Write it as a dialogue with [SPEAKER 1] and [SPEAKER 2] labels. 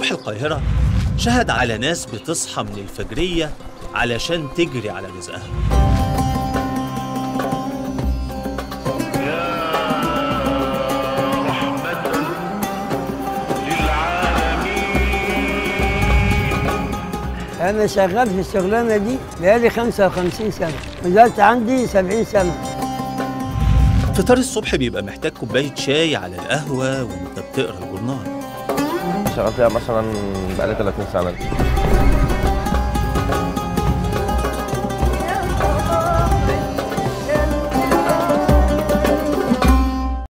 [SPEAKER 1] صبح القاهرة شهد على ناس بتصحى من الفجرية علشان تجري على رزقها
[SPEAKER 2] أنا شغال في الشغلانة دي بقالي 55 سنة نزلت عندي 70 سنة
[SPEAKER 1] فطار الصبح بيبقى محتاج كوباية شاي على القهوة وانت بتقرا الجورنال
[SPEAKER 3] شغال فيها مثلا بقالي 30 سنة